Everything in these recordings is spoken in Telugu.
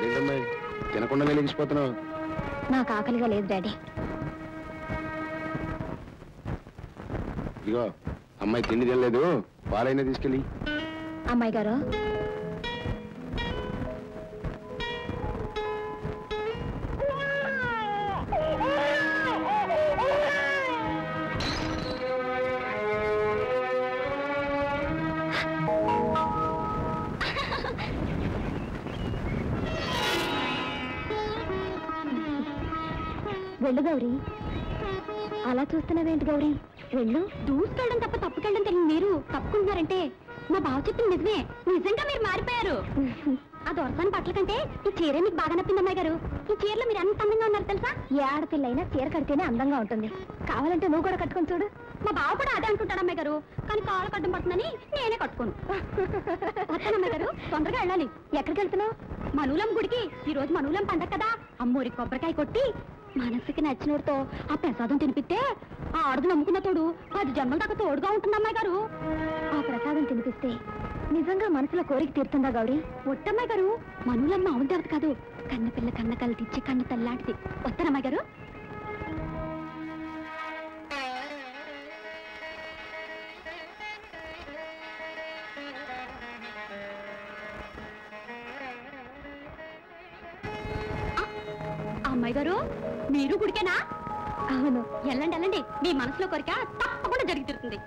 ఏంటమ్మా తినకుండా వెలిగిసిపోతున్నావు నాకు ఆకలిగా లేదు డాడీ ఇగో అమ్మాయి తిండి తినలేదు పాలైనా తీసుకెళ్ళి అమ్మాయి గారు వెళ్ళు గౌరీ అలా చూస్తున్నావేంటి గౌరీ వెళ్ళు దూసుకెళ్ళడం తప్ప తప్పుకెళ్ళడం తెలియదు మీరు తప్పుకుంటున్నారంటే మా బావ చెప్పింది నిజమే నిజంగా మీరు మారిపోయారు ఆ దొరసాని బట్టల కంటే ఈ చీర మీకు బాగా నప్పింది అమ్మాయి గారు ఈ చీరలో మీరు ఎంత అందంగా ఉన్నారు తెలుసా ఏ ఆడపిల్లైనా చీర కడితేనే అందంగా ఉంటుంది కావాలంటే నువ్వు కూడా కట్టుకొని చూడు మా బావ కూడా అదే అంటుంటాడు అమ్మాయి గారు కానీ కాలు కట్టం పడుతుందని నేనే కట్టుకోను వస్తాను అమ్మాయి గారు తొందరగా వెళ్ళాలి ఎక్కడికి వెళ్తున్నావు మనూలం గుడికి ఈ రోజు మనూలం పండగ కదా అమ్మూరి కొబ్బరికాయ కొట్టి మనసుకి నచ్చినోడితో ఆ ప్రసాదం తినిపిస్తే ఆ ఆడుగు నమ్ముకున్న తోడు పది జన్మల దాకా తోడుగా ఉంటుంది అమ్మాయి గారు ఆ ప్రసాదం తినిపిస్తే నిజంగా మనసులో కోరిక తీరుతుందా గౌరీ ఒట్టమ్మాయి గారు మనులమ్మ అవును దేవత కాదు కన్న పిల్ల కన్న కళ్ళు తెచ్చి కన్న తల్లాంటిది వస్తానమ్మాయి గారు ఆ అమ్మాయి గారు మీరు గుడికేనా అవును వెళ్ళండి వెళ్ళండి మీ మనసులో కోరిక తప్పకుండా జరిగి తీరుతుంది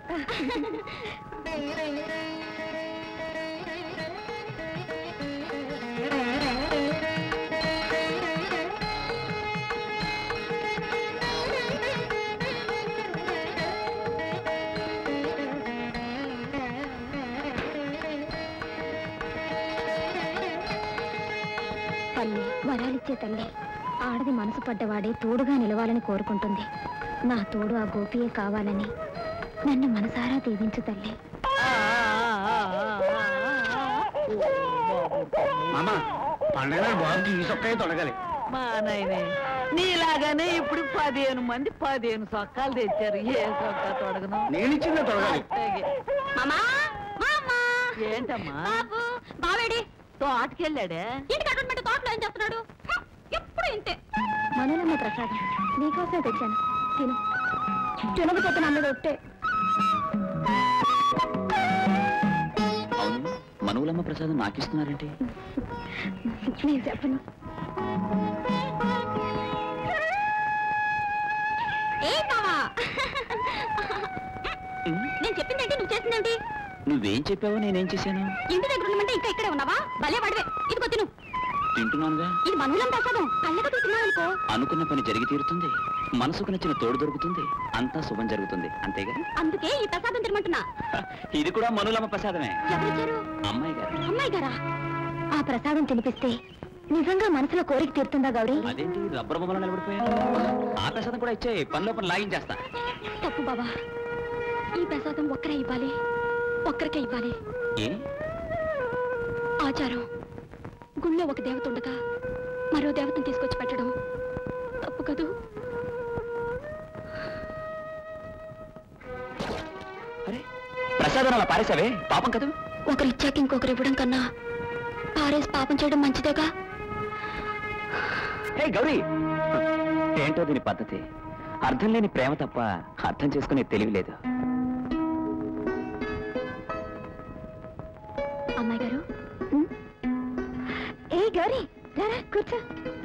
తల్లి వరాలిచ్చే తల్లి ఆడది మనసు పడ్డవాడే తోడుగా నిలవాలని కోరుకుంటుంది నా తోడు ఆ గోపియే కావాలని నన్ను మనసారా దీవించు తల్లి మామ పండగ బాబు ఈ సొక్కే తొడగాలి మా నాయనే నీలాగానే ఇప్పుడు పదిహేను మంది పదిహేను సొక్కాలు తెచ్చారు ఏ సొక్క తొడగను నేను ఇచ్చిందే తొడగాలి అట్టాగే. మామా మామా ఏంటమ్మా బాబు బావేడి తోటకెళ్ళాడే ఇంటికి అటువంటి తోటలో ఏం చేస్తున్నాడు హ, ఎప్పుడు ఇంతే మనోలమ్మ ప్రసాదం నీకోసమే తెచ్చాను తిను తినకపోతే నన్ను ఒట్టే అవును మనువులమ్మ ప్రసాదం నాకిస్తున్నారేంటి నేను చెప్పను ఏ మావా నేను చెప్పిందేంటి నువ్వు చేసిందేంటి నువ్వేం చెప్పావో నేనేం చేశాను ఇంటి దగ్గర ఉండమంటే ఇంకా ఇక్కడే ఉన్నావా భలే వాడివే ఇదిగో తిను తింటున్నానుగా ఇది మనూలం ప్రసాదం కళ్ళకు తిన్నావనుకో అనుకున్న పని జరిగి తీరుతుంది మనసుకు నచ్చిన తోడు దొరుకుతుంది అంతా శుభం జరుగుతుంది అంతేగా అందుకే ఈ ప్రసాదం తినమంటున్నా హ, ఇది కూడా మనులమ్మ ప్రసాదమే ఎవరిచ్చారు అమ్మాయి గారు అమ్మాయి గారా ఆ ప్రసాదం తినిపిస్తే నిజంగా మనసులో కోరిక తీరుతుందా గౌరీ అదేంటి రబ్బర్ బొమ్మలో నిలబడిపోయాను ఆ ప్రసాదం కూడా ఇచ్చే పనిలో పని లాగించేస్తా తప్పు బాబా ఈ ప్రసాదం ఒక్కరే ఇవ్వాలి ఒక్కరికే ఇవ్వాలి ఏ ఆచారం గుళ్ళో ఒక దేవత ఉండగా మరో దేవతను తీసుకొచ్చి పెట్టడం తప్పు కదూ అరే ప్రసాదం అలా పారేసావే పాపం కదా ఒకరు ఇచ్చాక ఇంకొకరు ఇవ్వడం కన్నా పారేసి పాపం చేయడం మంచిదేగా హే గౌరీ ఏంటో దీని పద్ధతి అర్థం లేని ప్రేమ తప్ప అర్థం చేసుకునే తెలివి లేదు అమ్మాయి గారు ఉమ్. ఏ గౌరీ రారా కూర్చో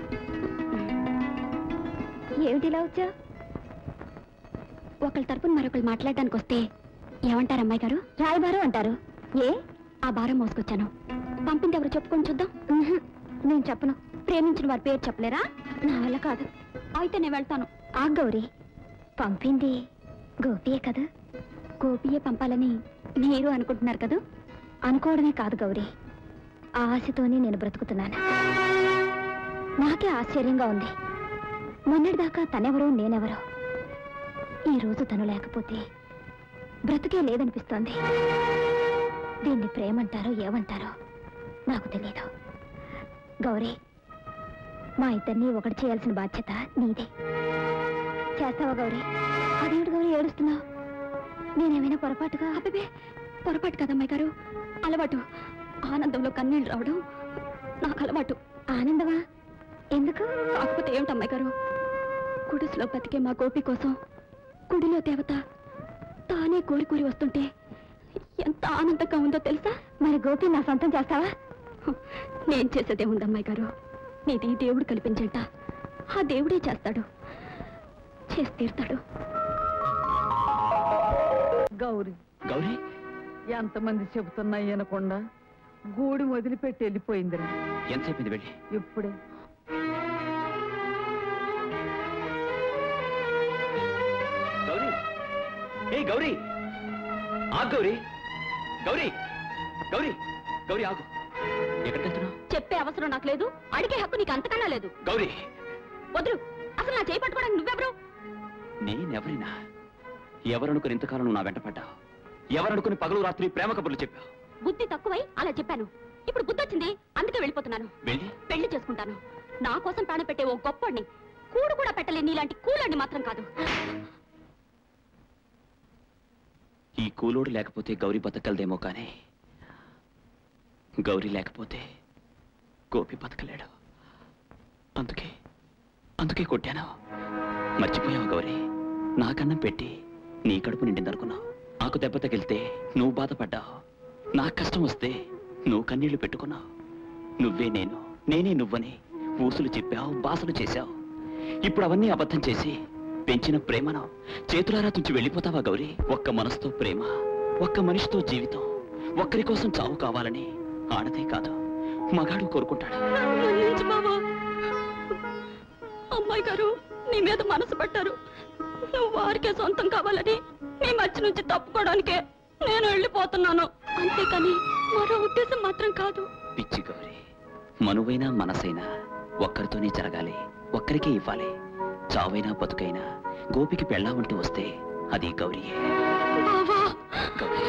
ఏమిటి ఇలా వచ్చా ఒకళ్ళ తరపున మరొకళ్ళు మాట్లాడడానికి వస్తే ఏమంటారు అమ్మాయి గారు రాయబారు అంటారు ఏ ఆ భారం మోసుకొచ్చాను పంపింది ఎవరు చెప్పుకొని చూద్దాం ఉహుం, నేను చెప్పను ప్రేమించిన వారి పేరు చెప్పలేరా నా వల్ల కాదు అయితే నేను వెళ్తాను ఆ గౌరీ పంపింది గోపియే కదా గోపియే పంపాలని మీరు అనుకుంటున్నారు కదా అనుకోవడమే కాదు గౌరీ ఆ ఆశతోనే నేను బ్రతుకుతున్నాను నాకే ఆశ్చర్యంగా ఉంది మొన్నటిదాకా తనెవరో నేనెవరో ఈ రోజు తను లేకపోతే బ్రతుకే లేదనిపిస్తోంది దీన్ని ప్రేమంటారో ఏమంటారో నాకు తెలియదు గౌరీ మా ఇద్దరిని ఒకటి చేయాల్సిన బాధ్యత నీదే చేస్తావా గౌరీ అదేమిటి గౌరీ ఏడుస్తున్నావు నేనేమైనా పొరపాటుగా అబ్బే పొరపాటు కదమ్మాయి గారు అలవాటు ఆనందంలో కన్నీళ్ళు రావడం నాకు అలవాటు ఆనందమా ఎందుకు కాకపోతే ఏమిటమ్మాయి గారు గుడిసెలో బతికే మా గోపి కోసం గుడిలో దేవత తానే కోరి కోరి వస్తుంటే ఎంత ఆనందంగా ఉందో తెలుసా మరి గోపి నా సొంతం చేస్తావా హ, నేను చేసేదే ఉందమ్మాయి గారు నీది దేవుడు కల్పించంట ఆ దేవుడే చేస్తాడు చేసి తీరుతాడు గౌరీ గౌరీ ఎంతమంది చెబుతున్నా వినకుండా గూడి వదిలిపెట్టి వెళ్ళిపోయిందిరా ఎంతసేపు వెళ్ళి ఇప్పుడే గౌరీ ఏ గౌరీ ఆగు గౌరీ గౌరీ గౌరీ గౌరీ ఆగు ఎక్కడికి వెళ్తున్నావు చెప్పే అవసరం నాకు లేదు అడిగే హక్కు నీకు అంతకన్నా లేదు గౌరీ వద్దు అసలు నా చేయి పట్టుకోవడానికి నువ్వెవరు నేనెవరైనా ఎవరనుకుని ఇంతకాలం నువ్వు నా వెంట పడ్డావు ఎవరనుకుని పగలు రాత్రి ప్రేమ కబుర్లు చెప్పావు బుద్ధి తక్కువై అలా చెప్పాను ఇప్పుడు బుద్ధి వచ్చింది అందుకే వెళ్ళిపోతున్నాను వెళ్ళి పెళ్లి చేసుకుంటాను నా కోసం ప్రాణ పెట్టే ఓ గొప్పడిని కూడు కూడా పెట్టలేని నీలాంటి కూలండి మాత్రం కాదు ఈ కూలోడు లేకపోతే గౌరీ బతకలదేమో కానీ గౌరీ లేకపోతే గోపి బతకలేడు అందుకే అందుకే కొట్టాను మర్చిపోయావు గౌరీ నాకన్నం పెట్టి నీ కడుపు నిండిందనుకున్నావు నాకు దెబ్బ తగిలితే నువ్వు బాధపడ్డావు నాకు కష్టం వస్తే నువ్వు కన్నీళ్లు పెట్టుకున్నావు నువ్వే నేను నేనే నువ్వని ఊసులు చెప్పావు బాసలు చేశావు ఇప్పుడు అవన్నీ అబద్ధం చేసి పెంచిన ప్రేమను చేతులారా తుంచి వెళ్ళిపోతావా గౌరీ ఒక్క మనసుతో ప్రేమ ఒక్క మనిషితో జీవితం ఒక్కరి కోసం చావు కావాలని ఆడదే కాదు మగాడు కోరుకుంటాడు మన్నించు బావా. అమ్మాయి గారు నీ మీద మనసు పట్టారు నువ్వు వారికే సొంతం కావాలని మీ మధ్య నుంచి తప్పుకోవడానికే నేను వెళ్ళిపోతున్నాను అంతేకాని మరో ఉద్దేశం మాత్రం కాదు పిచ్చి గౌరీ మనువైనా మనసైనా ఒక్కరితోనే జరగాలి ఒక్కరికే ఇవ్వాలి చావైనా బతుకైనా గోపికి పెళ్ళామంటూ వస్తే అది గౌరీయే బావా గౌరీ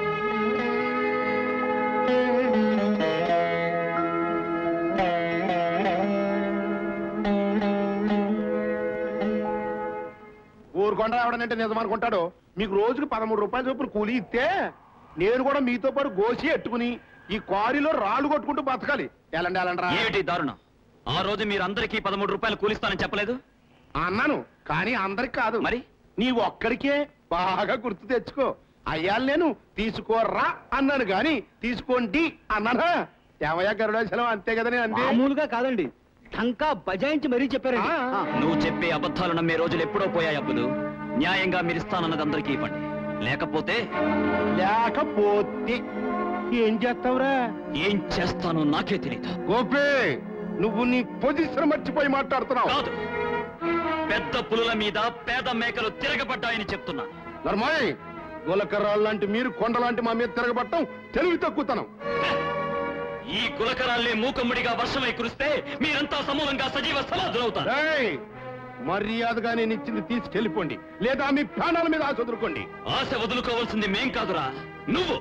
ఊరుకొండ రావడనంటే నిజం అనుకుంటాడు మీకు రోజుకి పదమూడు రూపాయల చొప్పున కూలి ఇస్తే నేను కూడా మీతో పాటు గోసి ఎట్టుకుని ఈ క్వారీలో రాళ్ళు కొట్టుకుంటూ బతకాలి ఎలాంటి ఎలాంటి ఏమిటి దారుణం ఆ రోజు మీరు అందరికీ పదమూడు రూపాయలు కూలిస్తానని చెప్పలేదు అన్నాను కానీ అందరికి కాదు మరి నీ ఒక్కడికే బాగా గుర్తు తెచ్చుకో అయ్యాలు నేను తీసుకోర్రా అన్నాను గాని తీసుకోండి అన్నానా ఏమయ్యా గరుడాచలం అంతే కదా నేను అంతే మామూలుగా కాదండి టంకా బజాయించి మరీ చెప్పారండి ఆ. ఆ. నువ్వు చెప్పే అబద్ధాలు నమ్మే రోజులు ఎప్పుడో పోయాయి అబ్బులు న్యాయంగా మీరు ఇస్తానన్నది అందరికీ ఇవ్వండి లేకపోతే లేకపోతే ఏం చేస్తావురా ఏం చేస్తానో నాకే తెలియదు గోపి నువ్వు నీ పొజిషన్ మర్చిపోయి మాట్లాడుతున్నావు కాదు పెద్ద పులుల మీద పేద మేకలు తిరగబడ్డాయని చెప్తున్నా ధర్మాయ్ గులకర్రాలు లాంటి మీరు కొండలాంటి మా మీద తిరగబట్టం తెలివి తక్కువతనం ఈ కులకరాల్ని మూకమ్ముడిగా వర్షమై కురిస్తే మీరంతా సమూలంగా సజీవ సమాధులవుతారు ఏయ్! మర్యాదగా నేను ఇచ్చింది తీసుకెళ్ళిపోండి లేదా మీ ప్రాణాల మీద ఆశ వదులుకోండి ఆశ వదులుకోవాల్సింది మేం కాదురా నువ్వు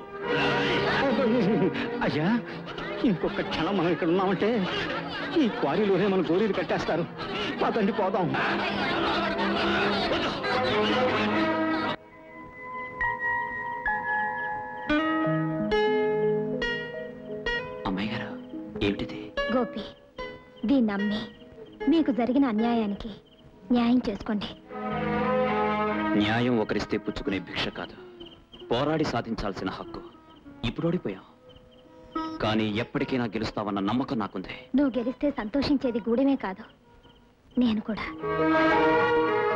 అయ్యా ఇంకొక క్షణం మనం ఇక్కడ ఉన్నామంటే ఈ క్వారీలోనే మన గోరీలు కట్టేస్తారు పదండి పోదాం అమ్మాయి గారు ఏమిటిది గోపి దీన్ని నమ్మి మీకు జరిగిన అన్యాయానికి న్యాయం చేసుకోండి న్యాయం ఒకరిస్తే పుచ్చుకునే భిక్ష కాదు పోరాడి సాధించాల్సిన హక్కు ఇప్పుడు ఓడిపోయాం కానీ ఎప్పటికైనా గెలుస్తావన్న నమ్మకం నాకుంది నువ్వు గెలిస్తే సంతోషించేది గూడెమే కాదు నేను కూడా